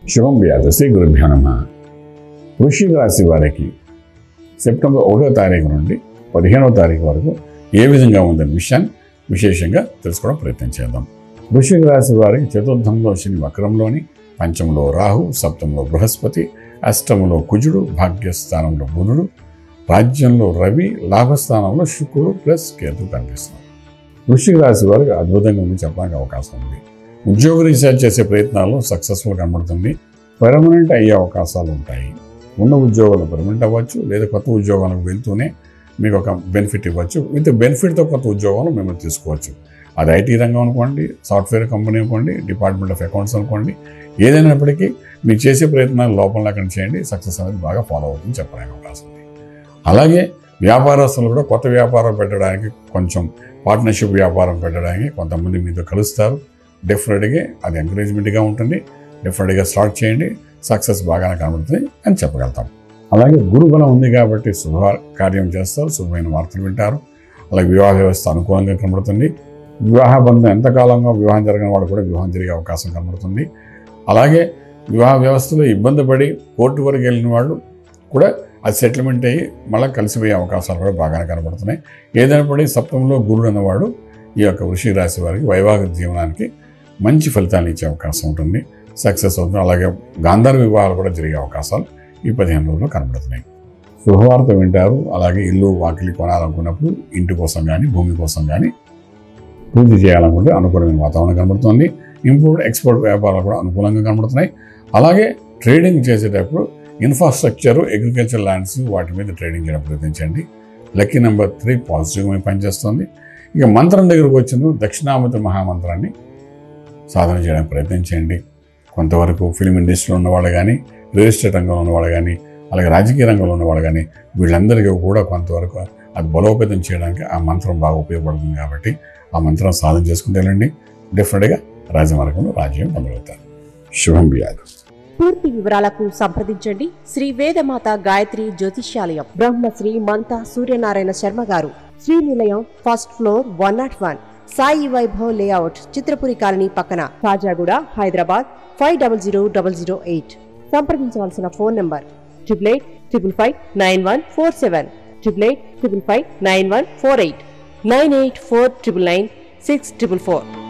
శుభం వ్యాధి శ్రీ గురుభ్యో నమ వృశ్చిక రాశి వారికి సెప్టెంబర్ ఒకటో తారీఖు నుండి పదిహేనవ తారీఖు వరకు ఏ విధంగా ఉందనే విషయాన్ని విశేషంగా తెలుసుకోవడం ప్రయత్నం చేద్దాం వృశ్చిక రాశి వారికి చతుర్థంలో శని వక్రంలోని పంచంలో రాహు సప్తంలో బృహస్పతి అష్టంలో కుజుడు భాగ్యస్థానంలో బుధుడు రాజ్యంలో రవి లాభస్థానంలో శుక్రుడు ప్లస్ కేతు కనిపిస్తున్నారు వృశ్చిక రాశి వారికి అద్భుతంగా ఉంది చెప్పడానికి అవకాశం ఉంది ఉద్యోగ రీసెర్చ్ చేసే ప్రయత్నాల్లో సక్సెస్ఫుల్ కనబడుతుంది పర్మనెంట్ అయ్యే అవకాశాలు ఉంటాయి ఉన్న ఉద్యోగాలు పర్మనెంట్ అవ్వచ్చు లేదా కొత్త ఉద్యోగాలకు వెళ్తూనే మీకు ఒక బెనిఫిట్ ఇవ్వచ్చు విత్ బెనిఫిట్తో కొత్త ఉద్యోగాలు మిమ్మల్ని తీసుకోవచ్చు అది ఐటీ రంగం అనుకోండి సాఫ్ట్వేర్ కంపెనీ అనుకోండి డిపార్ట్మెంట్ ఆఫ్ అకౌంట్స్ అనుకోండి ఏదైనప్పటికీ మీరు చేసే ప్రయత్నాలు లోపల లేకుండా చేయండి సక్సెస్ అనేది బాగా ఫాలో అవుతుంది చెప్పడానికి అవకాశం ఉంది అలాగే వ్యాపారస్తులు కూడా కొత్త వ్యాపారం పెట్టడానికి కొంచెం పార్ట్నర్షిప్ వ్యాపారం పెట్టడానికి కొంతమంది మీతో కలుస్తారు డెఫినెట్గా అది ఎంకరేజ్మెంట్గా ఉంటుంది డెఫినెట్గా స్టార్ట్ చేయండి సక్సెస్ బాగానే కనబడుతుంది అని చెప్పగలుగుతాం అలాగే గురుబలం ఉంది కాబట్టి శుభ కార్యం చేస్తారు శుభమైన వార్తలు వింటారు అలాగే వివాహ వ్యవస్థ అనుకూలంగా కనబడుతుంది వివాహ బంధం ఎంతకాలంగా వివాహం జరిగిన వాడు కూడా వివాహం జరిగే అవకాశం కనబడుతుంది అలాగే వివాహ వ్యవస్థలో ఇబ్బంది పడి కోర్టు వరకు వెళ్ళిన వాళ్ళు కూడా అది సెటిల్మెంట్ అయ్యి మళ్ళీ కలిసిపోయే అవకాశాలు కూడా బాగానే కనబడుతున్నాయి ఏదైనప్పటి సప్తంలో గురుడు అన్నవాడు ఈ యొక్క వృషిక రాశి వారికి వైవాహిక జీవనానికి మంచి ఫలితాలు ఇచ్చే అవకాశం ఉంటుంది సక్సెస్ అవుతుంది అలాగే గాంధార వివాహాలు కూడా జరిగే అవకాశాలు ఈ పదిహేను రోజుల్లో కనబడుతున్నాయి శుభవార్త వింటారు అలాగే ఇల్లు వాకిలి కొనాలనుకున్నప్పుడు ఇంటి కోసం కానీ భూమి కోసం కానీ పూజ చేయాలనుకుంటే అనుకూలమైన వాతావరణం కనబడుతుంది ఇంపోర్ట్ ఎక్స్పోర్ట్ వ్యాపారాలు కూడా అనుకూలంగా కనబడుతున్నాయి అలాగే ట్రేడింగ్ చేసేటప్పుడు ఇన్ఫ్రాస్ట్రక్చర్ అగ్రికల్చర్ ల్యాండ్స్ వాటి మీద ట్రేడింగ్ చేయడం ప్రయత్నించండి లక్కీ నెంబర్ త్రీ పాజిటివ్గా పనిచేస్తుంది ఇక మంత్రం దగ్గరకు వచ్చిన దక్షిణామతి మహామంత్రాన్ని సాధన చేయడానికి ప్రయత్నం చేయండి కొంతవరకు ఫిలిం ఇండస్ట్రీలో ఉన్నవాళ్ళు కానీ రియల్ ఎస్టేట్ రంగంలో ఉన్నవాళ్ళు కానీ అలాగే రాజకీయ రంగంలో ఉన్నవాళ్ళు కానీ వీళ్ళందరికీ కూడా కొంతవరకు అది బలోపేతం చేయడానికి ఆ మంత్రం బాగా ఉపయోగపడుతుంది కాబట్టి ఆ మంత్రం సాధన చేసుకుంటే వెళ్ళండి డెఫినెట్గా రాజమార్గంలో రాజ్యం పొందగలుగుతారు శుభం వ్యాధి పూర్తి వివరాలకు సంప్రదించండి శ్రీ వేదమాత గాయత్రి జ్యోతిష్యాలయం బ్రహ్మశ్రీ మంతా సూర్యనారాయణ శర్మ గారు Srinilayam first floor one naught one Sai Vaibhav layout Chitrapuri colony పక్కన Kajaguda Hyderabad five double zero double zero eight సంప్రదించవలసిన phone number triple eight triple five nine one four seven triple eight triple five nine one four eight nine eight four triple nine six triple four